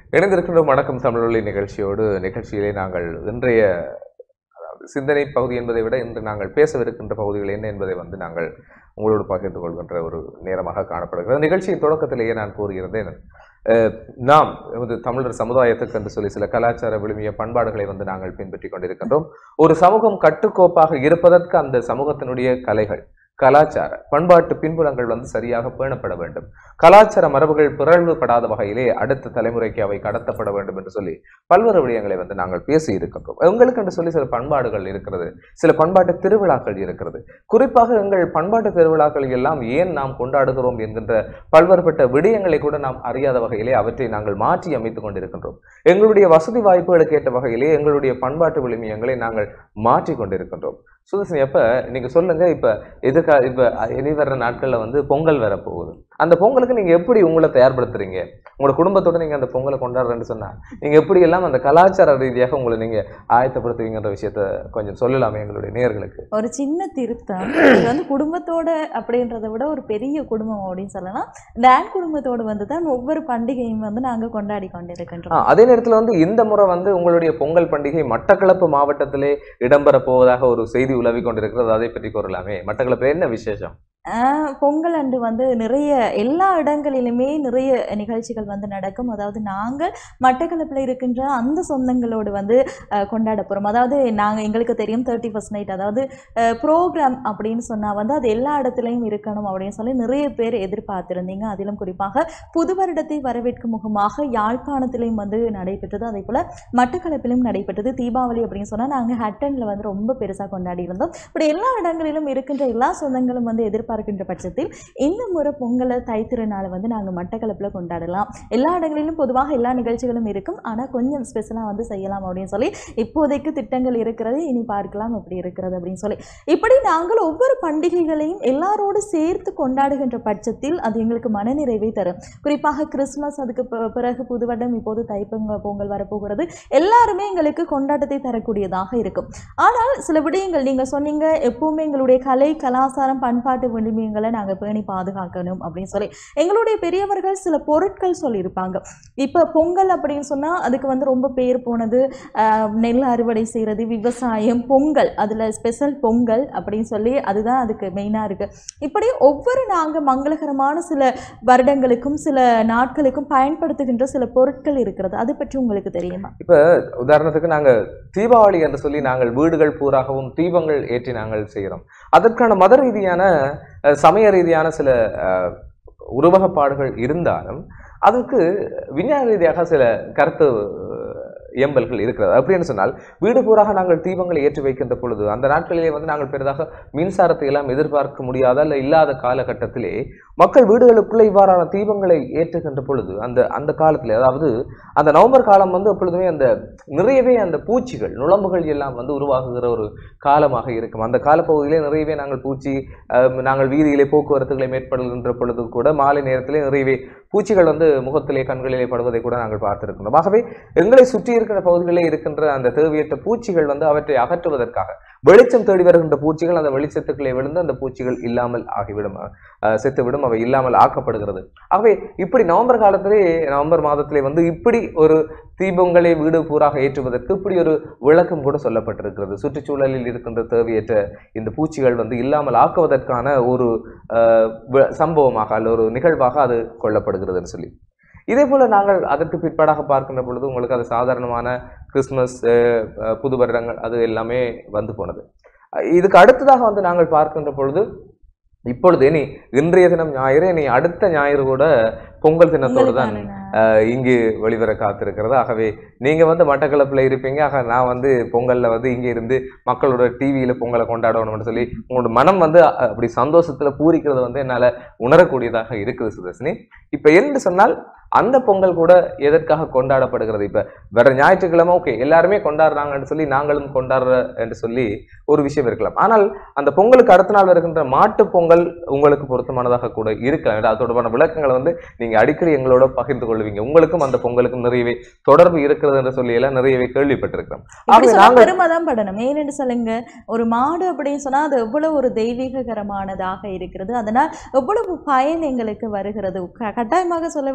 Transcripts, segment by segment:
இணைந்திருக்கின்றோம் வணக்கம் தமிழொலி நிகழ்ச்சியோடு நிகழ்ச்சியிலே நாங்கள் இன்றைய அதாவது சிந்தனை பகுதி என்பதை விட இன்று நாங்கள் பேசவிருக்கின்ற பகுதிகள் என்ன என்பதை வந்து நாங்கள் உங்களோடு பகிர்ந்து கொள்கின்ற ஒரு நேரமாக காணப்படுகிறது நிகழ்ச்சியின் தொடக்கத்திலேயே நான் கூறுகிறேன் அஹ், நாம் எமது தமிழர் சமுதாயத்துக்கு என்று சொல்லி சில கலாச்சார விழுமிய பண்பாடுகளை வந்து நாங்கள் பின்பற்றி கொண்டிருக்கின்றோம் ஒரு சமூகம் கட்டுக்கோப்பாக இருப்பதற்கு அந்த சமூகத்தினுடைய கலைகள் கலாச்சார பண்பாட்டு பின்புலங்கள் வந்து சரியாக பேணப்பட வேண்டும் கலாச்சார மரபுகள் பிறழ்வுபடாத வகையிலே அடுத்த தலைமுறைக்கு அவை கடத்தப்பட வேண்டும் என்று சொல்லி பல்வேறு விடயங்களை வந்து நாங்கள் பேசி இருக்கின்றோம் உங்களுக்கு என்று சொல்லி சில பண்பாடுகள் இருக்கிறது சில பண்பாட்டு திருவிழாக்கள் இருக்கிறது குறிப்பாக எங்கள் பண்பாட்டு திருவிழாக்களை எல்லாம் ஏன் நாம் கொண்டாடுகிறோம் என்கின்ற பல்வேறுபட்ட விடயங்களை கூட நாம் அறியாத வகையிலே அவற்றை நாங்கள் மாற்றி அமைத்துக் கொண்டிருக்கின்றோம் எங்களுடைய வசதி வாய்ப்புகளுக்கு ஏற்ற வகையிலே எங்களுடைய பண்பாட்டு விழுமியங்களை நாங்கள் மாற்றி கொண்டிருக்கின்றோம் சுதர்சன் எப்ப நீங்க சொல்லுங்க இப்ப எதுக்கா இப்ப இனி வர்ற நாட்கள்ல வந்து பொங்கல் வர போகுது அந்த பொங்கலுக்கு நீங்க எப்படி உங்களை தயார்படுத்துறீங்க உங்களோட குடும்பத்தோட நீங்க அந்த பொங்கலை கொண்டாடுறேன்னு சொன்னா நீங்க எப்படி எல்லாம் அந்த கலாச்சார ரீதியாக உங்களை நீங்க ஆயத்தப்படுத்துவீங்கன்ற விஷயத்த கொஞ்சம் சொல்லலாமே எங்களுடைய நேயர்களுக்கு ஒரு சின்ன திருத்தம் இது வந்து குடும்பத்தோட அப்படின்றத விட ஒரு பெரிய குடும்பம் அப்படின்னு சொல்லலாம் டான் குடும்பத்தோடு வந்து தான் ஒவ்வொரு பண்டிகையும் வந்து நாங்க கொண்டாடி ஆ, கொண்டிருக்கின்றோம் அதே நேரத்துல வந்து இந்த முறை வந்து உங்களுடைய பொங்கல் பண்டிகை மட்டக்களப்பு மாவட்டத்திலே இடம்பெற போவதாக ஒரு செய்தி உலவி கொண்டிருக்கிறது அதை பற்றி கூறலாமே மட்டக்களப்பு என்ன விசேஷம் ஆஹ் பொங்கல் அன்று வந்து நிறைய எல்லா இடங்களிலுமே நிறைய நிகழ்ச்சிகள் வந்து நடக்கும் அதாவது நாங்கள் மட்டக்களப்பில் இருக்கின்ற அந்த சொந்தங்களோடு வந்து ஆஹ் கொண்டாட போகிறோம் அதாவது நாங்கள் எங்களுக்கு தெரியும் தேர்ட்டி ஃபர்ஸ்ட் நைட் அதாவது ப்ரோக்ராம் அப்படின்னு சொன்னால் வந்து அது எல்லா இடத்துலையும் இருக்கணும் அப்படின்னு சொல்லி நிறைய பேர் எதிர்பார்த்திருந்தீங்க அதிலும் குறிப்பாக புது வருடத்தை வரவேற்கும் முகமாக யாழ்ப்பாணத்திலையும் வந்து நடைபெற்றது அதே போல் மட்டக்களப்பிலும் நடைபெற்றது தீபாவளி அப்படின்னு சொன்னால் நாங்கள் ஹட்டனில் வந்து ரொம்ப பெருசாக கொண்டாடி இருந்தோம் இப்படி எல்லா இடங்களிலும் இருக்கின்ற எல்லா சொந்தங்களும் வந்து எதிர்பார்க்கின்ற பட்சத்தில் இந்த முறை பொங்கலை தைத்திருநாளை வந்து நாங்கள் மட்டக்களப்பில் கொண்டாடலாம் எல்லா இடங்களிலும் பொதுவாக எல்லா நிகழ்ச்சிகளும் இருக்கும் ஆனால் கொஞ்சம் ஸ்பெஷலாக வந்து செய்யலாம் அப்படின்னு சொல்லி இப்போதைக்கு திட்டங்கள் இருக்கிறது இனி பார்க்கலாம் அப்படி இருக்கிறது அப்படின்னு சொல்லி இப்படி நாங்கள் ஒவ்வொரு பண்டிகைகளையும் எல்லாரோடு சேர்த்து கொண்டாடுகின்ற பட்சத்தில் அது எங்களுக்கு மனநிறைவை தரும் குறிப்பாக கிறிஸ்மஸ் அதுக்கு பி- பிறகு புது வருடம் இப்போது தைப்பொங்கல் பொங்கல் வரப்போகிறது எல்லாருமே எங்களுக்கு கொண்டாட்டத்தை தரக்கூடியதாக இருக்கும் ஆனால் சில விடயங்கள் நீங்கள் சொன்னீங்க எப்பவுமே எங்களுடைய கலை கலாச்சாரம் பண்பாட்டு விழுமியங்களை நாங்கள் பேணி பாதுகாக்கணும் அப்படின்னு சொல்லி எங்களுடைய பெரியவர்கள் சில பொருட்கள் சொல்லியிருப்பாங்க இப்போ பொங்கல் அப்படின்னு சொன்னால் அதுக்கு வந்து ரொம்ப பேர் போனது ஆஹ், நெல் அறுவடை செய்கிறது விவசாயம் பொங்கல் அதில் ஸ்பெஷல் பொங்கல் அப்படின்னு சொல்லி அதுதான் அதுக்கு மெயினாக இருக்குது இப்படி ஒவ்வொரு நாங்கள் மங்களகரமான சில வருடங்களுக்கும் சில நாட்களுக்கும் பயன்படுத்துகின்ற சில பொருட்கள் இருக்கிறது அது பற்றி உங்களுக்கு தெரியுமா உதாரணத்துக்கு நாங்க தீபாவளி என்று சொல்லி நாங்கள் வீடுகள் பூராகவும் தீபங்கள் ஏற்றி நாங்கள் செய்கிறோம் அதற்கான மத ரீதியான அஹ், சமய ரீதியான சில அஹ், உருவகப்பாடுகள் இருந்தாலும் அதற்கு விஞ்ஞான ரீதியாக சில கருத்து அஹ், இயம்பல்கள் இருக்கிறது அப்படின்னு சொன்னால் வீடு பூராக நாங்கள் தீபங்களை ஏற்றி வைக்கின்ற பொழுது அந்த நாட்களிலே வந்து நாங்கள் பெரிதாக மின்சாரத்தை எல்லாம் எதிர்பார்க்க முடியாத அல்ல இல்லாத காலகட்டத்திலே மக்கள் வீடுகளுக்குள்ளே இவ்வாறான தீபங்களை ஏற்றுகின்ற பொழுது அந்த அந்த காலத்திலே அதாவது அந்த நவம்பர் காலம் வந்து எப்பொழுதுமே அந்த நிறையவே அந்த பூச்சிகள் நுழம்புகள் எல்லாம் வந்து உருவாகுகிற ஒரு காலமாக இருக்கும் அந்த காலப்பகுதியிலே நிறையவே நாங்கள் பூச்சி அஹ், நாங்கள் வீதியிலே போக்குவரத்துகளை மேற்கொள்கின்ற பொழுது கூட மாலை நேரத்திலே நிறையவே பூச்சிகள் வந்து முகத்திலே கண்களிலே படுவதை கூட நாங்கள் பார்த்திருக்கிறோம் ஆகவே எங்களை சுற்றி இருக்கிற பகுதிகளிலே இருக்கின்ற அந்த தேவையற்ற பூச்சிகள் வந்து அவற்றை அகற்றுவதற்காக வெளிச்சம் தேடி வருகின்ற பூச்சிகள் அந்த வெளிச்சத்துக்களை விழுந்து அந்த பூச்சிகள் இல்லாமல் ஆகிவிடும் அஹ், செத்துவிடும் அவை இல்லாமல் ஆக்கப்படுகிறது ஆகவே இப்படி நவம்பர் காலத்திலே நவம்பர் மாதத்திலே வந்து இப்படி ஒரு தீபங்களை வீடு பூராக ஏற்றுவதற்கு இப்படி ஒரு விளக்கம் கூட சொல்லப்பட்டிருக்கிறது சுற்றுச்சூழலில் இருக்கின்ற தேவையற்ற இந்த பூச்சிகள் வந்து இல்லாமல் ஆக்குவதற்கான ஒரு அஹ், வ- சம்பவமாக அல்ல ஒரு நிகழ்வாக அது கொள்ளப்படுகிறதுன்னு சொல்லி இதே போல நாங்கள் அதற்கு பிற்பாடாக பார்க்கின்ற பொழுது உங்களுக்கு அது சாதாரணமான கிறிஸ்மஸ் அஹ், அஹ், புது வருடங்கள் அது எல்லாமே வந்து போனது அஹ், இதுக்கு அடுத்ததாக வந்து நாங்கள் பார்க்கின்ற பொழுது இப்பொழுது இனி இன்றைய தினம் ஞாயிறு இனி அடுத்த ஞாயிறு கூட பொங்கல் தினத்தோடு தான் உங்களுக்கான அஹ், இங்கு வெளிவர காத்திருக்கிறது ஆகவே நீங்க வந்து மட்டக்களப்பில் இருப்பீங்க ஆக நான் வந்து பொங்கல்ல வந்து இங்க இருந்து மக்களோட டிவியில பொங்கலை கொண்டாடணும்னு சொல்லி உங்களோட மனம் வந்து அ- அப்படி சந்தோஷத்துல பூரிக்கிறது வந்து என்னால உணரக்கூடியதாக இருக்குது சுதர்ஷினி இப்ப என்று சொன்னால் அந்த பொங்கல் கூட எதற்காக கொண்டாடப்படுகிறது இப்ப வர ஞாயிற்றுக்கிழமை ஓகே எல்லாருமே கொண்டாடுறாங்கன்னு சொல்லி நாங்களும் கொண்டாடுற என்று சொல்லி ஒரு விஷயம் இருக்கலாம் ஆனால் அந்த பொங்கலுக்கு அடுத்த நாள் வருகின்ற மாட்டு பொங்கல் உங்களுக்கு பொருத்தமானதாக கூட இருக்கலாம் ஏன்னா அது தொடர்பான விளக்கங்களை வந்து நீங்க அடிக்கடி எங்களோட பகிர்ந்து கொள்வீங்க உங்களுக்கும் அந்த பொங்கலுக்கும் நிறையவே தொடர்பு இருக்கிறது என்று சொல்லி எல்லாம் நிறையவே கேள்விப்பட்டிருக்கிறோம் இப்படி ஆகவே சொன்னா நாங்கள் பெருமை தான் படணும் ஏன்னு சொல்லுங்க ஒரு மாடு அப்படின்னு சொன்னா அது எவ்வளவு ஒரு தெய்வீகரமானதாக இருக்கிறது அதனால் எவ்வளவு பயன் எங்களுக்கு வருகிறது க- கட்டாயமாக சொல்ல வேண்டிய ஒரு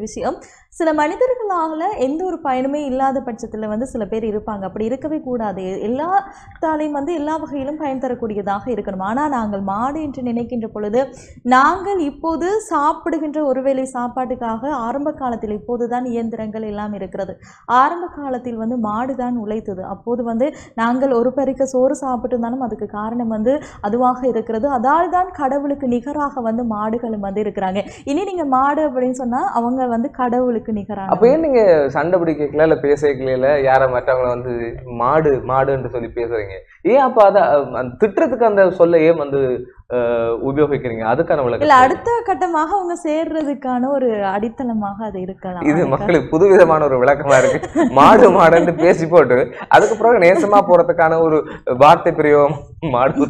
விஷயம் சில மனிதர்களால எந்த ஒரு பயனுமே இல்லாத பட்சத்துல வந்து சில பேர் இருப்பாங்க அப்படி இருக்கவே கூடாது எல்லாத்தாலையும் வந்து எல்லா வகையிலும் பயன் தரக்கூடியதாக இருக்கணும் ஆனா நாங்கள் மாடு என்று நினைக்கின்ற பொழுது நாங்கள் இப்போது சாப்பிடுகின்ற ஒருவேளை சாப்பாட்டுக்காக ஆரம்ப காலத்தில் இப்போதுதான் இயந்திரங்கள் எல்லாம் இருக்கிறது ஆரம்ப காலத்தில் வந்து மாடு தான் உழைத்தது அப்போது வந்து நாங்கள் ஒரு பறிக்க சோறு சாப்பிட்டு இருந்தாலும் அதுக்கு காரணம் வந்து அதுவாக இருக்கிறது அதால் தான் கடவுளுக்கு நிகராக வந்து மாடுகளும் வந்து இருக்கிறாங்க இனி நீங்க மாடு அப்படின்னு சொன்னா அவங்க வந்து கடவுளுக்கு நிகரான அப்ப ஏன் நீங்க சண்டை பிடிக்கல இல்ல பேசிக்கல யார மற்றவங்கள வந்து மாடு மாடுன்னு சொல்லி பேசுறீங்க ஏன் அப்ப அத அஹ், அந்த திட்டுறதுக்கு அந்த சொல்ல ஏன் வந்து அஹ், உபயோகிக்கிறீங்க அதுக்கான இல்ல விளக்கம் அடுத்த கட்டமாக அவங்க சேர்றதுக்கான ஒரு அடித்தளமாக அது இருக்கலாம் இது அதுக்கு- மக்களுக்கு புதுவிதமான ஒரு விளக்கமா இருக்கு மாடு மாடுன்னு பேசி போட்டு அதுக்கப்புறம் நேசமா போறதுக்கான ஒரு வார்த்தை பிரயோகம் மாடு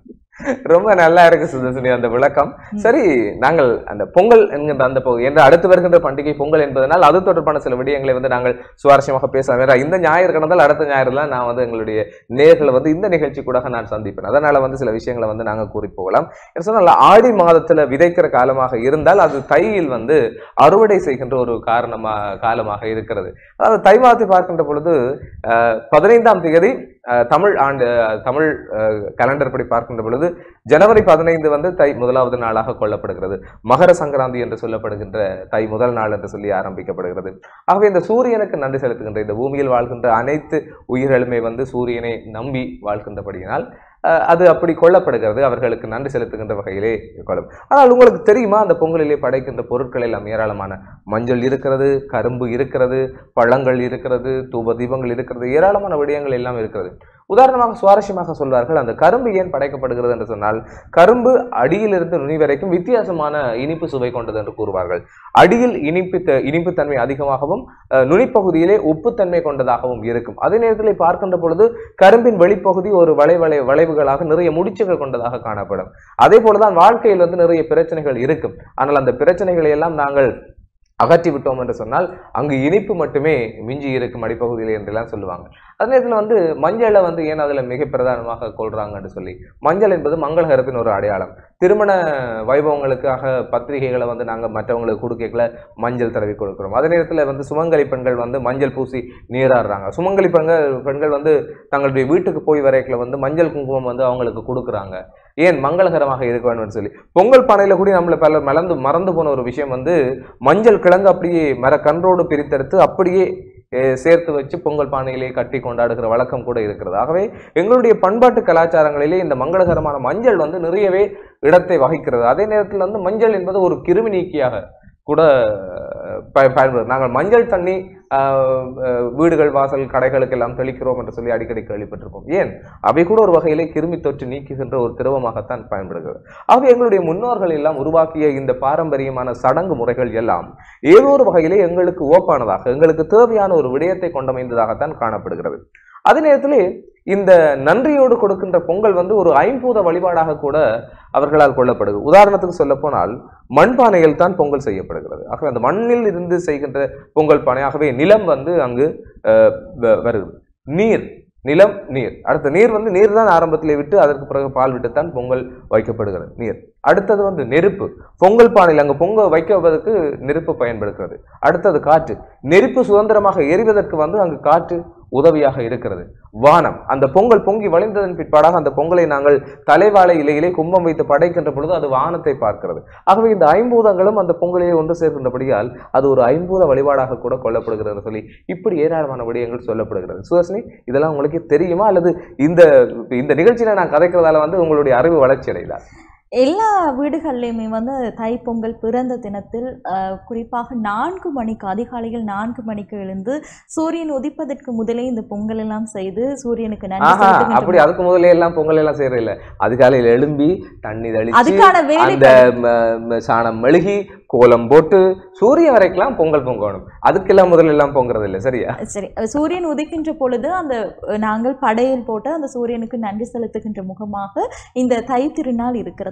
ரொம்ப நல்லா இருக்கு சுதர்சினி அந்த விளக்கம் ம். சரி நாங்கள் அந்த பொங்கல் என்கின்ற அந்த பகுதி என்ற அடுத்து வருகின்ற பண்டிகை பொங்கல் என்பதனால் அது தொடர்பான சில விடயங்களை வந்து நாங்கள் சுவாரஸ்யமாக பேசலாம் வேற இந்த ஞாயிறு கடந்தால் அடுத்த ஞாயிறுலாம் நான் வந்து எங்களுடைய நேர்களை வந்து இந்த நிகழ்ச்சி கூட நான் சந்திப்பேன் அதனால வந்து சில விஷயங்களை வந்து நாங்கள் கூறி போகலாம் என்ன சொன்னால் ஆடி மாதத்துல விதைக்கிற காலமாக இருந்தால் அது தையில் வந்து அறுவடை செய்கின்ற ஒரு காரணமா காலமாக இருக்கிறது அதாவது தை மாதத்தை பார்க்கின்ற பொழுது அஹ், பதினைந்தாம் தேதி அஹ், தமிழ் ஆண்டு அஹ், தமிழ் கலண்டர் படி பார்க்கின்ற பொழுது ஜனவரி பதினைந்து வந்து தை முதலாவது நாளாக கொள்ளப்படுகிறது மகர சங்கராந்தி என்று சொல்லப்படுகின்ற தை முதல் நாள் என்று சொல்லி ஆரம்பிக்கப்படுகிறது ஆகவே இந்த சூரியனுக்கு நன்றி செலுத்துகின்ற இந்த பூமியில் வாழ்கின்ற அனைத்து உயிர்களுமே வந்து சூரியனை நம்பி வாழ்கின்றபடியினால் அஹ், அது அப்படி கொள்ளப்படுகிறது அவர்களுக்கு நன்றி செலுத்துகின்ற வகையிலே கொள்ளும் ஆனால் உங்களுக்கு தெரியுமா அந்த பொங்கலிலே படைக்கின்ற பொருட்கள் எல்லாம் ஏராளமான மஞ்சள் இருக்கிறது கரும்பு இருக்கிறது பழங்கள் இருக்கிறது தூப தீபங்கள் இருக்கிறது ஏராளமான விடயங்கள் எல்லாம் இருக்கிறது உதாரணமாக சுவாரஸ்யமாக சொல்வார்கள் அந்த கரும்பு ஏன் படைக்கப்படுகிறது என்று சொன்னால் கரும்பு அடியிலிருந்து நுனி வரைக்கும் வித்தியாசமான இனிப்பு சுவை கொண்டது என்று கூறுவார்கள் அடியில் இனிப்பு த- இனிப்புத்தன்மை அதிகமாகவும் அஹ், நுனிப்பகுதியிலே உப்புத்தன்மை கொண்டதாகவும் இருக்கும் அதே நேரத்தில் பார்க்கின்ற பொழுது கரும்பின் வெளிப்பகுதி ஒரு வளை வளை வளைவுகளாக நிறைய முடிச்சுகள் கொண்டதாக காணப்படும் அதே போலதான் வாழ்க்கையில் வந்து நிறைய பிரச்சனைகள் இருக்கும் ஆனால் அந்த பிரச்சனைகளை எல்லாம் நாங்கள் அகற்றி விட்டோம் என்று சொன்னால் அங்கு இனிப்பு மட்டுமே மிஞ்சி இருக்கும் அடிப்பகுதியில் என்றெல்லாம் சொல்லுவாங்க அதே நேரத்தில் வந்து மஞ்சளை வந்து ஏன் அதில் மிக பிரதானமாக கொள்றாங்கன்னு சொல்லி மஞ்சள் என்பது மங்களகரத்தின் ஒரு அடையாளம் திருமண வைபவங்களுக்காக பத்திரிகைகளை வந்து நாங்கள் மற்றவங்களுக்கு கொடுக்கல மஞ்சள் தடவி கொடுக்குறோம் அதே நேரத்தில் வந்து சுமங்கலி பெண்கள் வந்து மஞ்சள் பூசி நீராடுறாங்க சுமங்கலி பெண்கள் பெண்கள் வந்து தங்களுடைய வீட்டுக்கு போய் வரைக்கல வந்து மஞ்சள் குங்குமம் வந்து அவங்களுக்கு கொடுக்குறாங்க ஏன் மங்களகரமாக இருக்க வேணும்னு சொல்லி பொங்கல் பானையில கூட நம்மள பல மறந்து மறந்து போன ஒரு விஷயம் வந்து மஞ்சள் கிழங்கு அப்படியே மரக்கன்றோடு பிரித்தெடுத்து அப்படியே அஹ், சேர்த்து வச்சு பொங்கல் பானையிலே கட்டி கொண்டாடுகிற வழக்கம் கூட இருக்கிறது ஆகவே எங்களுடைய பண்பாட்டு கலாச்சாரங்களிலே இந்த மங்களகரமான மஞ்சள் வந்து நிறையவே இடத்தை வகிக்கிறது அதே நேரத்தில் வந்து மஞ்சள் என்பது ஒரு கிருமி நீக்கியாக கூட அஹ், பய- பயன்படுது நாங்கள் மஞ்சள் தண்ணி ஆஹ், அஹ், வீடுகள் வாசல் கடைகளுக்கு எல்லாம் தெளிக்கிறோம் என்று சொல்லி அடிக்கடி கேள்விப்பட்டிருப்போம் ஏன் அவை கூட ஒரு வகையிலே கிருமி தொற்று நீக்குகின்ற ஒரு திரவமாகத்தான் பயன்படுகிறது ஆகவே எங்களுடைய முன்னோர்கள் எல்லாம் உருவாக்கிய இந்த பாரம்பரியமான சடங்கு முறைகள் எல்லாம் ஏதோ ஒரு வகையிலே எங்களுக்கு ஓப்பானதாக எங்களுக்கு தேவையான ஒரு விடயத்தை கொண்டமைந்ததாகத்தான் காணப்படுகிறது அதே நேரத்திலே இந்த நன்றியோடு கொடுக்கின்ற பொங்கல் வந்து ஒரு ஐம்பூத வழிபாடாக கூட அவர்களால் கொள்ளப்படுது உதாரணத்துக்கு சொல்ல போனால் மண்பானையில் தான் பொங்கல் செய்யப்படுகிறது ஆகவே அந்த மண்ணில் இருந்து செய்கின்ற பொங்கல் பானை ஆகவே நிலம் வந்து அங்கு அஹ், வ- வருது நீர் நிலம் நீர் அடுத்த நீர் வந்து நீர் தான் ஆரம்பத்திலே விட்டு அதற்கு பிறகு பால் விட்டுத்தான் பொங்கல் வைக்கப்படுகிறது நீர் அடுத்தது வந்து நெருப்பு பொங்கல் பானையில் அங்கு பொங்கல் வைக்குவதற்கு நெருப்பு பயன்படுகிறது அடுத்தது காற்று நெருப்பு சுதந்திரமாக எரிவதற்கு வந்து அங்கு காற்று உதவியாக இருக்கிறது வானம் அந்த பொங்கல் பொங்கி வழிந்ததன் பிற்பாடாக அந்த பொங்கலை நாங்கள் தலைவாழை இலையிலே கும்பம் வைத்து படைக்கின்ற பொழுது அது வானத்தை பார்க்கிறது ஆகவே இந்த ஐம்பூதங்களும் அந்த பொங்கலிலே ஒன்று சேர்க்கின்றபடியால் அது ஒரு ஐம்பூத வழிபாடாக கூட கொள்ளப்படுகிறது சொல்லி இப்படி ஏராளமான விடயங்கள் சொல்லப்படுகிறது சுதர்ஷினி இதெல்லாம் உங்களுக்கு தெரியுமா அல்லது இந்த இந்த நிகழ்ச்சியில நான் கதைக்கிறதால வந்து உங்களுடைய அறிவு வளர்ச்சி அடையுதா எல்லா வீடுகள்லையுமே வந்து தைப்பொங்கல் பிறந்த தினத்தில் அஹ், குறிப்பாக நான்கு மணிக்கு அதிகாலையில் நான்கு மணிக்கு எழுந்து சூரியன் உதிப்பதற்கு முதலே இந்த பொங்கல் எல்லாம் செய்து சூரியனுக்கு நன்றி ஆஹா செலுத்துகின்ற அப்படி அதுக்கு முதல்ல எல்லாம் பொங்கல் எல்லாம் செய்யறது இல்ல அதிகாலையில் எழும்பி தண்ணி தெளிச்சு அதுக்கான வேலை அந்த ம, ம, சாணம் மெழுகி கோலம் போட்டு சூரியன் வரைக்கெல்லாம் பொங்கல் பொங்கணும் அதுக்கெல்லாம் முதல்ல எல்லாம் பொங்குறது இல்லை சரியா சரி அஹ் சூரியன் உதிக்கின்ற பொழுது அந்த அஹ், நாங்கள் படையல் போட்டு அந்த சூரியனுக்கு நன்றி செலுத்துகின்ற முகமாக இந்த தை திருநாள் இருக்கிறது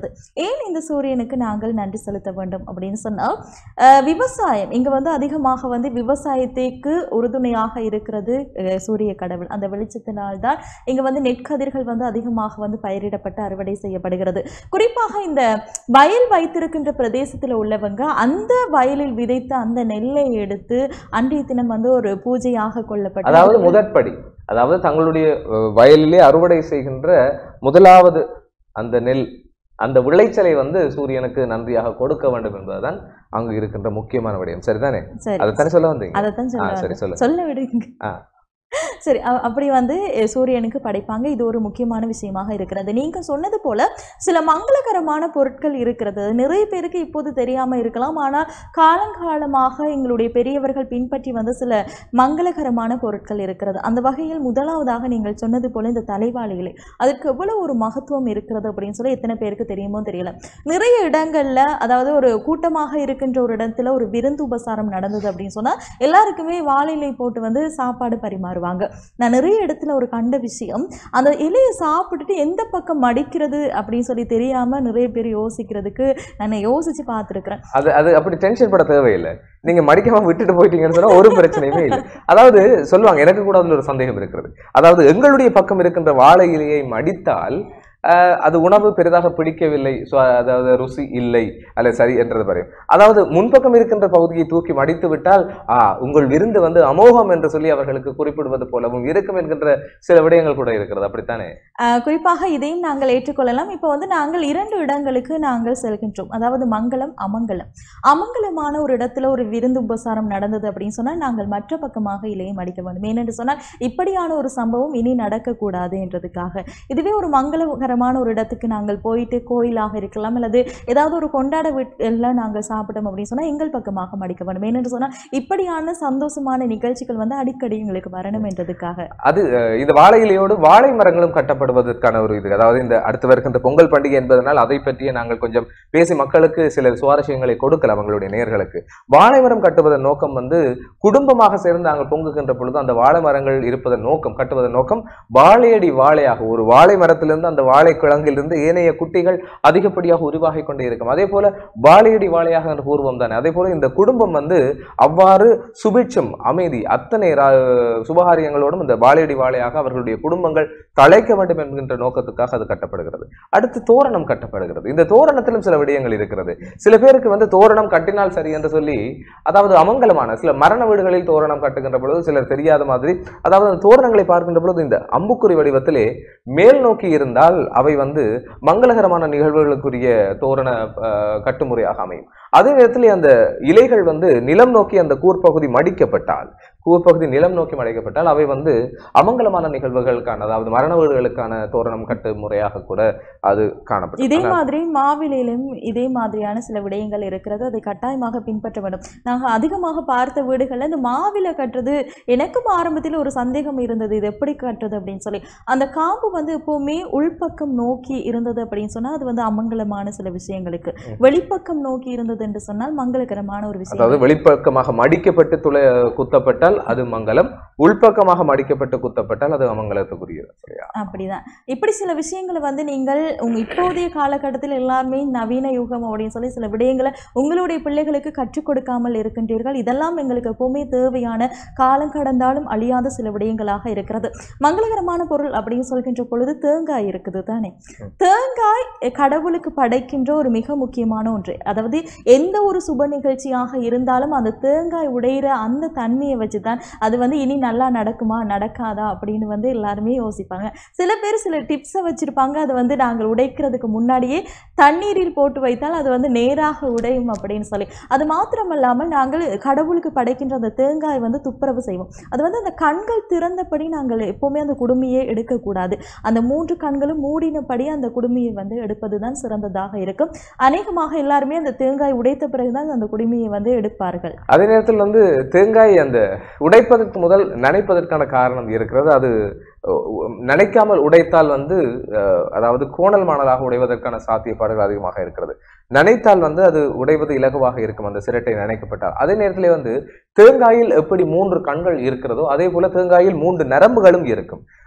இருக்கிறது ஏன் இந்த சூரியனுக்கு நாங்கள் நன்றி செலுத்த வேண்டும் அப்படின்னு சொன்னால் அஹ், விவசாயம் இங்க வந்து அதிகமாக வந்து விவசாயத்துக்கு உறுதுணையாக இருக்கிறது அஹ், சூரிய கடவுள் அந்த வெளிச்சத்தினால்தான் இங்க வந்து நெற்கதிர்கள் வந்து அதிகமாக வந்து பயிரிடப்பட்டு அறுவடை செய்யப்படுகிறது குறிப்பாக இந்த வயல் வைத்திருக்கின்ற பிரதேசத்தில் உள்ளவங்க அந்த வயலில் விதைத்த அந்த நெல்லை எடுத்து அன்றைய தினம் வந்து ஒரு பூஜையாக கொள்ளப்பட்டு அதாவது முதற்படி அதாவது தங்களுடைய அஹ், வயலிலே அறுவடை செய்கின்ற முதலாவது அந்த நெல் அந்த விளைச்சலை வந்து சூரியனுக்கு நன்றியாக கொடுக்க வேண்டும் என்பதுதான் அங்கு இருக்கின்ற முக்கியமான விடயம் சரிதானே சரி அதைத்தானே சொல்ல வந்தீங்க அதைத்தான் ஆ, சொல்ல சரி சொல்லுங்க சொல்ல விடுங்க ஆ. சரி அ- அப்படி வந்து அஹ், சூரியனுக்கு படைப்பாங்க இது ஒரு முக்கியமான விஷயமாக இருக்கிறது நீங்க சொன்னது போல சில மங்களகரமான பொருட்கள் இருக்கிறது அது நிறைய பேருக்கு இப்போது தெரியாம இருக்கலாம் ஆனால் காலங்காலமாக எங்களுடைய பெரியவர்கள் பின்பற்றி வந்த சில மங்களகரமான பொருட்கள் இருக்கிறது அந்த வகையில் முதலாவதாக நீங்கள் சொன்னது போல இந்த தலைவாழை இலை அதுக்கு எவ்வளவு ஒரு மகத்துவம் இருக்கிறது அப்படின்னு சொல்லி எத்தனை பேருக்கு தெரியுமோ தெரியல நிறைய இடங்கள்ல அதாவது ஒரு கூட்டமாக இருக்கின்ற ஒரு இடத்துல ஒரு விருந்து உபசாரம் நடந்தது அப்படின்னு சொன்னா எல்லாருக்குமே வாழை இலை போட்டு வந்து சாப்பாடு பரிமாறுவாங்க நான் நிறைய இடத்துல ஒரு கண்ட விஷயம் அந்த இலையை சாப்பிட்டுட்டு எந்த பக்கம் மடிக்கிறது அப்படின்னு சொல்லி தெரியாம நிறைய பேர் யோசிக்கிறதுக்கு நான் யோசிச்சு பார்த்துருக்கிறேன் அது அது அப்படி டென்ஷன் பட தேவையில்லை நீங்க மடிக்காம விட்டுட்டு போயிட்டீங்கன்னு சொன்னா ஒரு பிரச்சனையுமே இல்லை அதாவது சொல்லுவாங்க எனக்கு கூட அதுல ஒரு சந்தேகம் இருக்கிறது அதாவது எங்களுடைய பக்கம் இருக்கின்ற வாழை இலையை மடித்தால் ஆஹ், அது உணவு பெரிதாக பிடிக்கவில்லை so அதாவது ருசி இல்லை அல்ல சரி என்றது பறையும் அதாவது முன்பக்கம் இருக்கின்ற பகுதியை தூக்கி மடித்து விட்டால் ஆ உங்கள் விருந்து வந்து அமோகம் என்று சொல்லி அவர்களுக்கு குறிப்பிடுவது போலவும் இருக்கும் என்கின்ற சில விடயங்கள் கூட இருக்கிறது அப்படித்தானே ஆஹ் குறிப்பாக இதையும் நாங்கள் ஏற்றுக்கொள்ளலாம் இப்போ வந்து நாங்கள் இரண்டு இடங்களுக்கு நாங்கள் செல்கின்றோம் அதாவது மங்களம் அமங்கலம் அமங்கலமான ஒரு இடத்துல ஒரு விருந்து உபசாரம் நடந்தது அப்படின்னு சொன்னால் நாங்கள் மற்ற பக்கமாக இலையும் அடிக்க வேண்டும் ஏனென்று சொன்னால் இப்படியான ஒரு சம்பவம் இனி நடக்கக்கூடாது என்றதுக்காக இதுவே ஒரு மங்களகரமான ஒரு இடத்துக்கு நாங்கள் போயிட்டு கோயிலாக இருக்கலாம் அல்லது ஏதாவது ஒரு கொண்டாட வீட்டில் நாங்கள் சாப்பிட்டோம் அப்படின்னு சொன்னால் எங்கள் பக்கமாக மடிக்க வேண்டும் ஏனென்று சொன்னால் இப்படியான சந்தோஷமான நிகழ்ச்சிகள் வந்து அடிக்கடி எங்களுக்கு வரணும் என்றதுக்காக அது அஹ், இந்த வாழை இலையோடு வாழை மரங்களும் கட்டப்படுவதற்கான ஒரு இது அதாவது இந்த அடுத்து வருகின்ற பொங்கல் பண்டிகை என்பதனால் அதை பற்றிய நாங்கள் கொஞ்சம் பேசி மக்களுக்கு சில சுவாரஸ்யங்களை கொடுக்கலாம் அவங்களுடைய நேர்களுக்கு வாழை மரம் கட்டுவதன் நோக்கம் வந்து குடும்பமாக சேர்ந்து நாங்கள் பொங்குகின்ற பொழுது அந்த வாழை மரங்கள் இருப்பதன் நோக்கம் கட்டுவதன் நோக்கம் வாழையடி வாழையாக ஒரு வாழை மரத்திலிருந்து அந்த வாழை கிழங்கிலிருந்து ஏனைய குட்டிகள் அதிகப்படியாக உருவாகி கொண்டே இருக்கும் அதே போல வாழையடி வாழையாக என்ற பூர்வம் தானே அதே போல இந்த குடும்பம் வந்து அவ்வாறு சுபிட்சம் அமைதி அத்தனை ரா- சுபகாரியங்களோடும் இந்த வாழையடி வாழையாக அவர்களுடைய குடும்பங்கள் தழைக்க வேண்டும் என்கின்ற நோக்கத்துக்காக அது கட்டப்படுகிறது அடுத்து தோரணம் கட்டப்படுகிறது இந்த தோரணத்திலும் சில விடயங்கள் இருக்கிறது சில பேருக்கு வந்து தோரணம் கட்டினால் சரி என்று சொல்லி அதாவது அமங்கலமான சில மரண வீடுகளில் தோரணம் கட்டுகின்ற பொழுது சிலர் தெரியாத மாதிரி அதாவது அந்த தோரணங்களை பார்க்கின்ற பொழுது இந்த அம்புக்குறி வடிவத்திலே மேல் நோக்கி இருந்தால் அவை வந்து மங்களகரமான நிகழ்வுகளுக்குரிய தோரண அஹ், கட்டுமுறையாக அமையும் அதே நேரத்தில் அந்த இலைகள் வந்து நிலம் நோக்கி அந்த கூர்ப்பகுதி மடிக்கப்பட்டால் கூர்ப்பகுதி நிலம் நோக்கி மடிக்கப்பட்டால் அவை வந்து அமங்கலமான நிகழ்வுகளுக்கான அதாவது மரண வீடுகளுக்கான தோரணம் கட்டு முறையாக கூட அது இதே காணப்படும் மாதிரி மாவிலையிலும் இதே மாதிரியான சில விடயங்கள் இருக்கிறது அதை கட்டாயமாக பின்பற்ற வேண்டும் நாங்கள் அதிகமாக பார்த்த வீடுகளில் இந்த மாவிலை கட்டுறது எனக்கும் ஆரம்பத்தில் ஒரு சந்தேகம் இருந்தது இது எப்படி கட்டுறது அப்படின்னு சொல்லி அந்த காம்பு வந்து எப்பவுமே உள்பக்கம் நோக்கி இருந்தது அப்படின்னு சொன்னால் அது வந்து அமங்கலமான சில விஷயங்களுக்கு ம். வெளிப்பக்கம் நோக்கி இருந்தது என்று சொன்னால் மங்களகரமான ஒரு விஷயம் அதாவது வெளிப்பக்கமாக மடிக்கப்பட்டு துளை குத்தப்பட்டால் அது மங்களம் உள்பக்கமாக மடிக்கப்பட்டு குத்தப்பட்டால் அது அமங்கலத்துக்குரியது சரியா அப்படிதான் இப்படி சில விஷயங்களை வந்து நீங்கள் உங்க இப்போதைய காலகட்டத்தில் எல்லாருமே நவீன யுகம் அப்படின்னு சொல்லி சில விடயங்களை உங்களுடைய பிள்ளைகளுக்கு கற்றுக் கொடுக்காமல் இருக்கின்றீர்கள் இதெல்லாம் எங்களுக்கு எப்பவுமே தேவையான காலம் கடந்தாலும் அழியாத சில விடயங்களாக இருக்கிறது மங்களகரமான பொருள் அப்படின்னு சொல்கின்ற பொழுது தேங்காய் இருக்குது தானே ம். தேங்காய் அஹ், கடவுளுக்கு படைக்கின்ற ஒரு மிக முக்கியமான ஒன்று அதாவது எந்த ஒரு சுப நிகழ்ச்சியாக இருந்தாலும் அந்த தேங்காய் உடையிற அந்த தன்மையை வச்சு தான் அது வந்து இனி நல்லா நடக்குமா நடக்காதா அப்படின்னு வந்து எல்லாருமே யோசிப்பாங்க சில பேர் சில டிப்ஸை வச்சுருப்பாங்க அதை வந்து நாங்கள் உடைக்கிறதுக்கு முன்னாடியே தண்ணீரில் போட்டு வைத்தால் அது வந்து நேராக உடையும் அப்படின்னு சொல்லி அது மாத்திரமல்லாமல் நாங்கள் கடவுளுக்கு படைக்கின்ற அந்த தேங்காய் வந்து துப்புரவு செய்வோம் அது வந்து அந்த கண்கள் திறந்தபடி நாங்கள் எப்போவுமே அந்த குடுமையை எடுக்கக்கூடாது அந்த மூன்று கண்களும் மூடினபடி அந்த குடுமையை வந்து எடுப்பது தான் சிறந்ததாக இருக்கும் அநேகமாக எல்லாருமே அந்த தேங்காய் உடைத்த பிறகுதான் அந்த குடுமையை வந்து எடுப்பார்கள் அதே நேரத்தில் வந்து தேங்காய் அந்த உடைப்பதற்கு முதல் நனைப்பதற்கான காரணம் இருக்கிறது அது அஹ், நனைக்காமல் உடைத்தால் வந்து அஹ், அதாவது கோணல் மாணலாக உடைவதற்கான சாத்தியப்பாடுகள் அதிகமாக இருக்கிறது நனைத்தால் வந்து அது உடைவது இலகுவாக இருக்கும் அந்த சிரட்டை நனைக்கப்பட்டால் அதே நேரத்திலே வந்து தேங்காயில் எப்படி மூன்று கண்கள் இருக்கிறதோ அதே போல தேங்காயில் மூன்று நரம்புகளும் இருக்கும்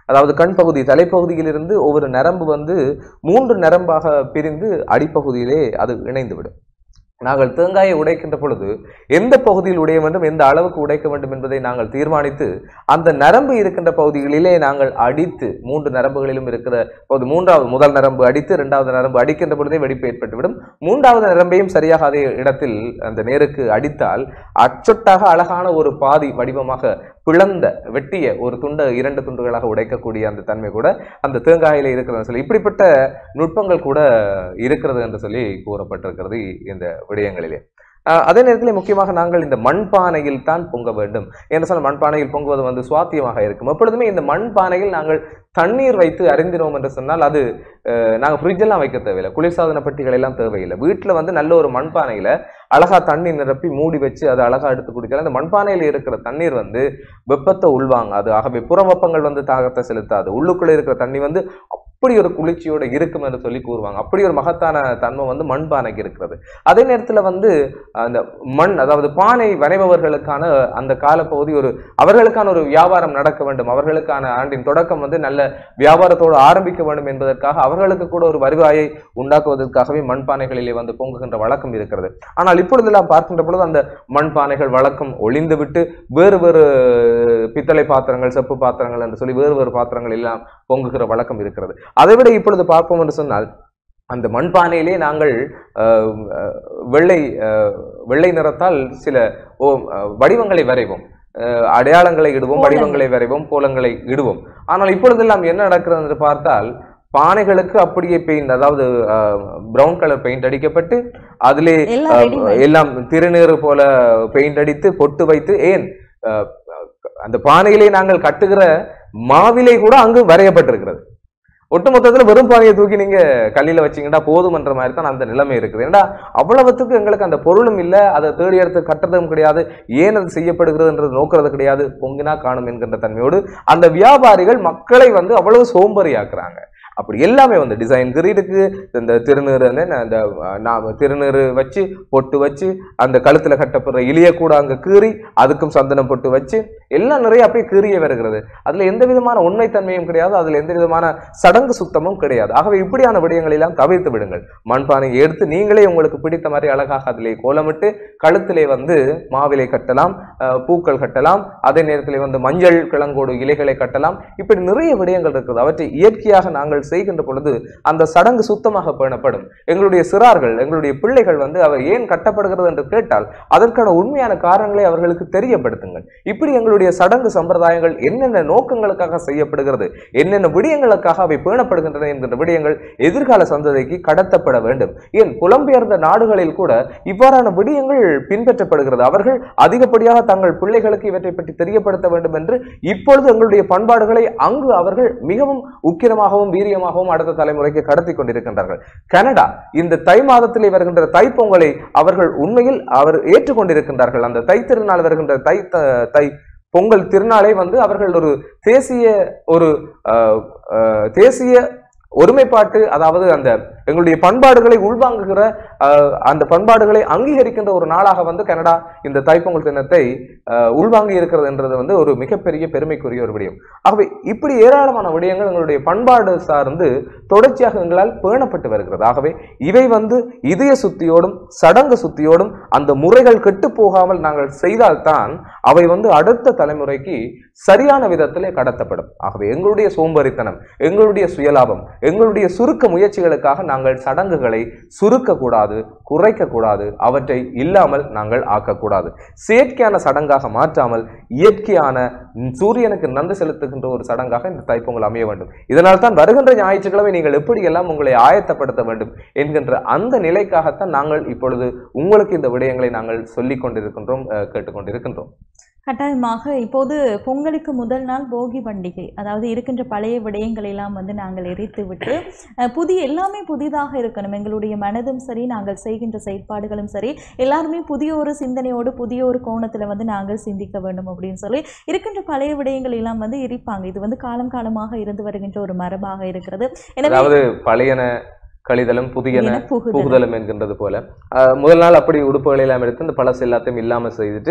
அதாவது கண் பகுதி தலைப்பகுதியிலிருந்து ஒவ்வொரு நரம்பு வந்து மூன்று நரம்பாக பிரிந்து அடிப்பகுதியிலே அது இணைந்து விடும் நாங்கள் தேங்காயை உடைக்கின்ற பொழுது எந்த பகுதியில் உடைய வேண்டும் எந்த அளவுக்கு உடைக்க வேண்டும் என்பதை நாங்கள் தீர்மானித்து அந்த நரம்பு இருக்கின்ற பகுதிகளிலே நாங்கள் அடித்து மூன்று நரம்புகளிலும் இருக்கிற போது மூன்றாவது முதல் நரம்பு அடித்து இரண்டாவது நரம்பு அடிக்கின்ற பொழுதே வெடிப்பு ஏற்பட்டுவிடும் மூன்றாவது நரம்பையும் சரியாக அதே இடத்தில் அந்த நேருக்கு அடித்தால் அச்சொட்டாக அழகான ஒரு பாதி வடிவமாக பிளந்த வெட்டிய ஒரு துண்டு இரண்டு துண்டுகளாக உடைக்கக்கூடிய அந்த தன்மை கூட அந்த தேங்காயில இருக்கிறது சொல்லி இப்படிப்பட்ட நுட்பங்கள் கூட இருக்கிறது என்று சொல்லி கூறப்பட்டிருக்கிறது இந்த விடயங்களிலே அஹ் அதே நேரத்தில் முக்கியமாக நாங்கள் இந்த மண்பானையில் தான் பொங்க வேண்டும் என்று சொன்ன மண்பானையில் பொங்குவது வந்து சுவாத்தியமாக இருக்கும் எப்பொழுதுமே இந்த மண்பானையில் நாங்கள் தண்ணீர் வைத்து அறிந்தினோம் என்று சொன்னால் அது அஹ், நாங்க ஃப்ரிட்ஜ் எல்லாம் வைக்க தேவையில்லை குளிர்சாதன பெட்டிகள் எல்லாம் தேவையில்லை வீட்டுல வந்து நல்ல ஒரு மண்பானையில அழகா தண்ணி நிரப்பி மூடி வச்சு அதை அழகா எடுத்து குடிக்கலாம் அந்த மண்பானையில் இருக்கிற தண்ணீர் வந்து வெப்பத்தை உள்வாங்காது ஆகவே புற வெப்பங்கள் வந்து தாகத்தை செலுத்தாது உள்ளுக்குள்ள இருக்கிற தண்ணி வந்து அப்படி ஒரு குளிர்ச்சியோட இருக்கும் என்று சொல்லி கூறுவாங்க அப்படி ஒரு மகத்தான தன்மை வந்து மண்பானைக்கு இருக்கிறது அதே நேரத்துல வந்து அந்த மண் அதாவது பானை வரைபவர்களுக்கான அந்த காலப்பகுதி ஒரு அவர்களுக்கான ஒரு வியாபாரம் நடக்க வேண்டும் அவர்களுக்கான ஆண்டின் தொடக்கம் வந்து நல்ல வியாபாரத்தோடு ஆரம்பிக்க வேண்டும் என்பதற்காக அவர்களுக்கு கூட ஒரு வருவாயை உண்டாக்குவதற்காகவே மண்பானைகளிலே வந்து பொங்குகின்ற வழக்கம் இருக்கிறது ஆனால் இப்பொழுதெல்லாம் பார்க்கின்ற பொழுது அந்த மண்பானைகள் வழக்கம் ஒளிந்து விட்டு வேறு வேறு பித்தளை பாத்திரங்கள் செப்பு பாத்திரங்கள் என்று சொல்லி வேறு வேறு பாத்திரங்கள் எல்லாம் பொங்குகிற வழக்கம் இருக்கிறது அதை விட இப்பொழுது பார்ப்போம் என்று சொன்னால் அந்த மண்பானையிலே நாங்கள் அஹ், அஹ், வெள்ளை அஹ், வெள்ளை நிறத்தால் சில ஓ அஹ், வடிவங்களை வரைவோம் அஹ், அடையாளங்களை இடுவோம் கோலங்கள். வடிவங்களை வரைவோம் கோலங்களை இடுவோம் ஆனால் இப்பொழுதெல்லாம் என்ன நடக்கிறது என்று பார்த்தால் பானைகளுக்கு அப்படியே பெயிண்ட் அதாவது பிரவுன் கலர் பெயிண்ட் அடிக்கப்பட்டு அதிலே எல்லாம் அஹ், ready-made. எல்லாம் திருநீறு போல பெயிண்ட் அடித்து பொட்டு வைத்து ஏன் அஹ், அந்த பானையிலே நாங்கள் கட்டுகிற மாவிலை கூட அங்கு வரையப்பட்டிருக்கிறது ஒட்டுமொத்தத்துல வெறும் பானையை தூக்கி நீங்க கல்லில வச்சீங்கன்னா போதுமன்ற மாதிரி தான் அந்த நிலைமை இருக்குது ஏன்னா அவ்வளவுத்துக்கு எங்களுக்கு அந்த பொருளும் இல்ல அதை தேடி எடுத்து கட்டுறதும் கிடையாது ஏன் அது செய்யப்படுகிறதுன்றது நோக்கிறது கிடையாது பொங்கினா காணும் என்கின்ற தன்மையோடு அந்த வியாபாரிகள் மக்களை வந்து அவ்வளவு சோம்பேறி ஆக்குறாங்க அப்படி எல்லாமே வந்து டிசைன் கிரீடுக்கு இந்த திருநீறு வந்து என்ன, இந்த அஹ், நான் திருநீறு வச்சு பொட்டு வச்சு அந்த கழுத்துல கட்டப்படுற இலிய கூட அங்க கீறி அதுக்கும் சந்தனம் பொட்டு வச்சு எல்லாம் நிறைய அப்படியே கீறியே வருகிறது அதுல எந்த விதமான உண்மைத்தன்மையும் கிடையாது அதுல எந்த விதமான சடங்கு சுத்தமும் கிடையாது ஆகவே இப்படியான விடயங்களை எல்லாம் தவிர்த்து விடுங்கள் மண்பானையை எடுத்து நீங்களே உங்களுக்கு பிடித்த மாதிரி அழகாக அதிலே கோலமிட்டு கழுத்திலே வந்து மாவிலை கட்டலாம் அஹ், பூக்கள் கட்டலாம் அதே நேரத்திலே வந்து மஞ்சள் கிழங்கோடு இலைகளை கட்டலாம் இப்படி நிறைய விடயங்கள் இருக்குது அவற்றை இயற்கையாக நாங்கள் செய்கின்ற பொழுது அந்த சடங்கு சுத்தமாக பேணப்படும் எங்களுடைய சிறார்கள் எங்களுடைய பிள்ளைகள் வந்து அவர் ஏன் கட்டப்படுகிறது என்று கேட்டால் அதற்கான உண்மையான காரணங்களை அவர்களுக்கு தெரியப்படுத்துங்கள் இப்படி எங்களுடைய சடங்கு சம்பிரதாயங்கள் என்னென்ன நோக்கங்களுக்காக செய்யப்படுகிறது என்னென்ன விடயங்களுக்காக அவை பேணப்படுகின்றன என்கின்ற விடயங்கள் எதிர்கால சந்ததிக்கு கடத்தப்பட வேண்டும் ஏன் புலம்பெயர்ந்த நாடுகளில் கூட இவ்வாறான விடயங்கள் பின்பற்றப்படுகிறது அவர்கள் அதிகப்படியாக தங்கள் பிள்ளைகளுக்கு இவற்றை பற்றி தெரியப்படுத்த வேண்டும் என்று இப்பொழுது எங்களுடைய பண்பாடுகளை அங்கு அவர்கள் மிகவும் உக்கிரமாகவும் வீரியமாகவும் அடுத்த தலைமுறைக்கு கடத்தி கொண்டிருக்கின்றார்கள் கனடா இந்த தை மாதத்திலே வருகின்ற தைப்பொங்கலை அவர்கள் உண்மையில் அவர் ஏற்றுக்கொண்டிருக்கின்றார்கள் அந்த தை திருநாள் வருகின்ற தை த- தை பொங்கல் திருநாளை வந்து அவர்கள் ஒரு தேசிய ஒரு அஹ், அஹ், தேசிய ஒருமைப்பாட்டு அதாவது அந்த எங்களுடைய பண்பாடுகளை உள்வாங்குகிற அஹ், அந்த பண்பாடுகளை அங்கீகரிக்கின்ற ஒரு நாளாக வந்து கனடா இந்த தைப்பொங்கல் தினத்தை அஹ், உள்வாங்கி இருக்கிறது என்றது வந்து ஒரு மிகப்பெரிய பெருமைக்குரிய ஒரு விடயம் ஆகவே இப்படி ஏராளமான விடயங்கள் எங்களுடைய பண்பாடு சார்ந்து தொடர்ச்சியாக எங்களால் பேணப்பட்டு வருகிறது ஆகவே இவை வந்து இதய சுத்தியோடும் சடங்கு சுத்தியோடும் அந்த முறைகள் கெட்டு போகாமல் நாங்கள் செய்தால்தான் அவை வந்து அடுத்த தலைமுறைக்கு சரியான விதத்திலே கடத்தப்படும் ஆகவே எங்களுடைய சோம்பேறித்தனம் எங்களுடைய சுயலாபம் எங்களுடைய சுருக்க முயற்சிகளுக்காக நாங்கள் சடங்குகளை சுருக்கக்கூடாது குறைக்கக்கூடாது அவற்றை இல்லாமல் நாங்கள் ஆக்கக்கூடாது செயற்கையான சடங்காக மாற்றாமல் இயற்கையான ம், சூரியனுக்கு நன்றி செலுத்துகின்ற ஒரு சடங்காக இந்த தைப்பொங்கல் அமைய வேண்டும் இதனால் தான் வருகின்ற ஞாயிற்றுக்கிழமை நீங்கள் எப்படியெல்லாம் உங்களை ஆயத்தப்படுத்த வேண்டும் என்கின்ற அந்த நிலைக்காகத்தான் நாங்கள் இப்பொழுது உங்களுக்கு இந்த விடயங்களை நாங்கள் சொல்லிக் கொண்டிருக்கின்றோம் அஹ், கேட்டுக்கொண்டிருக்கின்றோம் கட்டாயமாக இப்போது பொங்கலுக்கு முதல் நாள் போகி பண்டிகை அதாவது இருக்கின்ற பழைய விடயங்களை எல்லாம் வந்து நாங்கள் எரித்து விட்டு அஹ், புதிய எல்லாமே புதிதாக இருக்கணும் எங்களுடைய மனதும் சரி நாங்கள் செய்கின்ற செயற்பாடுகளும் சரி எல்லாருமே புதிய ஒரு சிந்தனையோடு புதிய ஒரு கோணத்தில் வந்து நாங்கள் சிந்திக்க வேண்டும் அப்படின்னு சொல்லி இருக்கின்ற பழைய விடயங்கள் எல்லாம் வந்து எரிப்பாங்க இது வந்து காலம் காலமாக இருந்து வருகின்ற ஒரு மரபாக இருக்கிறது எனவே அதாவது பழையன கழிதலும் புதியன என புகுதல். புகுதலும் என்கின்றது போல அஹ், முதல் நாள் அப்படி உடுப்புகளை எல்லாம் எடுத்து இந்த பழசு எல்லாத்தையும் இல்லாம செய்துட்டு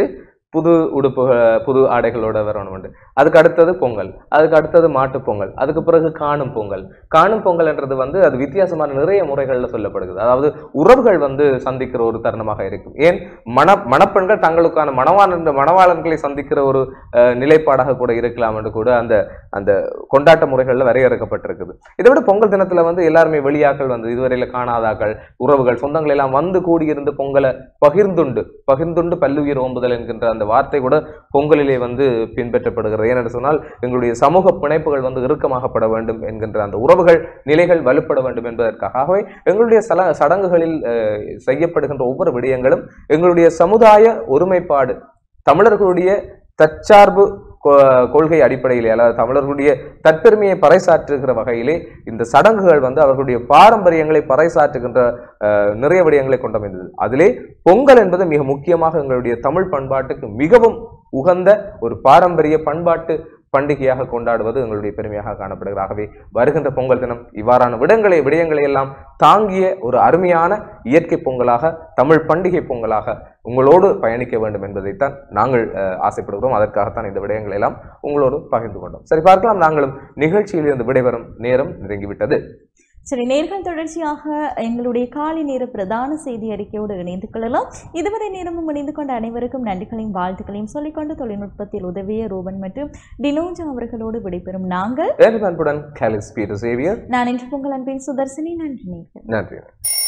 புது உடுப்பு புது ஆடைகளோட வரணும் உண்டு அதுக்கு அடுத்தது பொங்கல் அதுக்கு அடுத்தது மாட்டுப் பொங்கல் அதுக்கு பிறகு காணும் பொங்கல் காணும் பொங்கல்ன்றது வந்து அது வித்தியாசமான நிறைய முறைகள்ல சொல்லப்படுகிறது அதாவது உறவுகள் வந்து சந்திக்கிற ஒரு தருணமாக இருக்கும் ஏன் மண மணப்பெண்கள் தங்களுக்கான மணவாளன் மணவாளன்களை சந்திக்கிற ஒரு அஹ், நிலைப்பாடாக கூட இருக்கலாம் என்று கூட அந்த அந்த கொண்டாட்ட முறைகள்ல வரையறுக்கப்பட்டிருக்குது இதை விட பொங்கல் தினத்துல வந்து எல்லாருமே வெளியாக்கள் வந்து இதுவரையில காணாதாக்கள் உறவுகள் சொந்தங்கள் எல்லாம் வந்து கூடியிருந்து பொங்கலை பகிர்ந்துண்டு பகிர்ந்துண்டு பல்லுயிர் ஓம்புதல் என்கின்ற அந்த வார்த்தை கூட பொங்கலிலே வந்து பின்பற்றப்படுகிறது ஏனென்று சொன்னால் எங்களுடைய சமூக பிணைப்புகள் வந்து இறுக்கமாகப்பட வேண்டும் என்கின்ற அந்த உறவுகள் நிலைகள் வலுப்பட வேண்டும் என்பதற்காக ஆகவே எங்களுடைய சல சடங்குகளில் அஹ், செய்யப்படுகின்ற ஒவ்வொரு விடயங்களும் எங்களுடைய சமுதாய ஒருமைப்பாடு தமிழர்களுடைய தற்சார்பு கொ- கொள்கை அடிப்படையிலே அதாவது தமிழர்களுடைய தற்பெருமையை பறைசாற்றுகிற வகையிலே இந்த சடங்குகள் வந்து அவர்களுடைய பாரம்பரியங்களை பறைசாற்றுகின்ற அஹ், நிறைய விடயங்களை கொண்டமைந்தது அதிலே பொங்கல் என்பது மிக முக்கியமாக எங்களுடைய தமிழ் பண்பாட்டுக்கு மிகவும் உகந்த ஒரு பாரம்பரிய பண்பாட்டு பண்டிகையாக கொண்டாடுவது எங்களுடைய பெருமையாக காணப்படுகிறது ஆகவே வருகின்ற பொங்கல் தினம் இவ்வாறான விடங்களை விடயங்களை எல்லாம் தாங்கிய ஒரு அருமையான இயற்கை பொங்கலாக தமிழ் பண்டிகை பொங்கலாக உங்களோடு பயணிக்க வேண்டும் என்பதைத்தான் நாங்கள் அஹ், ஆசைப்படுகிறோம் அதற்காகத்தான் இந்த விடயங்களை எல்லாம் உங்களோடு பகிர்ந்து கொண்டோம் சரி பார்க்கலாம் நாங்களும் நிகழ்ச்சியில் இருந்து விடைபெறும் நேரம் நெருங்கிவிட்டது சரி நேர்கள் தொடர்ச்சியாக எங்களுடைய காலை நேர பிரதான செய்தி அறிக்கையோடு இணைந்து கொள்ளலாம் இதுவரை நேரமும் இணைந்து கொண்ட அனைவருக்கும் நன்றிகளையும் வாழ்த்துக்களையும் சொல்லிக்கொண்டு தொழில்நுட்பத்தில் உதவிய ரூபன் மற்றும் டினோஜா அவர்களோடு விடைபெறும் நாங்கள் வேறு அன்புடன் கேலிஸ் பீட்டர் சேவியர் நான் இன்று உங்கள் அன்பின் சுதர்சினி நன்றி நேர்கள் நன்றி